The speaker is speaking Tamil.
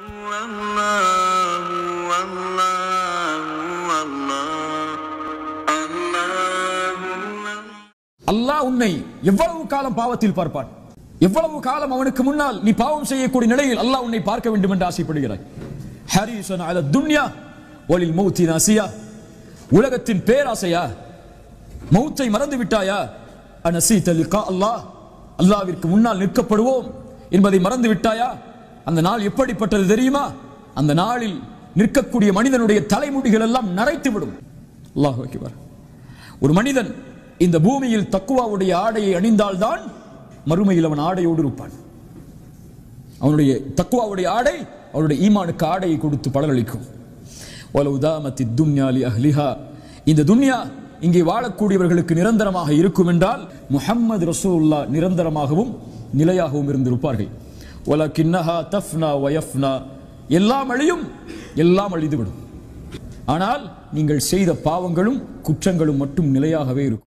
அல்லாஹ் உன்னை எவ்வளவு காலம் பாவத்தில் பார்ப்பான் எவ்வளவு காலம் அவனுக்கு முன்னால் நீ பாவம் செய்யக்கூடிய நிலையில் அல்லாஹ் உன்னை பார்க்க வேண்டும் என்று ஆசைப்படுகிறாய் ஹரிசன் அல துன்யா ஒலில் மௌத்தி நாசியா உலகத்தின் பேராசையா மௌத்தை மறந்து விட்டாயா அனசீத லிகா அல்லாஹ் அல்லாஹ்விற்கு முன்னால் நிற்கப்படுவோம் என்பதை மறந்து விட்டாயா அந்த நாள் எப்படிப்பட்டது தெரியுமா அந்த நாளில் நிற்கக்கூடிய மனிதனுடைய தலைமுடிகள் எல்லாம் நரைத்து விடும் அல்லாஹ் அக்பர் ஒரு மனிதன் இந்த பூமியில் தக்குவாவுடைய ஆடையை அணிந்தால்தான் மறுமையில் அவன் ஆடையோடு இருப்பான் அவனுடைய தக்குவாவுடைய ஆடை அவனுடைய ஈமானுக்கு ஆடையை கொடுத்து பலனளிக்கும் வலவு தாமத்தி துன்யாலி அஹ்லிஹா இந்த துன்யா இங்கே வாழக்கூடியவர்களுக்கு நிரந்தரமாக இருக்கும் என்றால் முஹம்மது ரசூலுல்லா நிரந்தரமாகவும் நிலையாகவும் இருந்திருப்பார்கள் வலக்கின்னஹா தஃப்னா வயஃப்னா எல்லாம் அழியும் எல்லாம் அழிந்துவிடும் ஆனால் நீங்கள் செய்த பாவங்களும் குற்றங்களும் மட்டும் நிலையாகவே இருக்கும்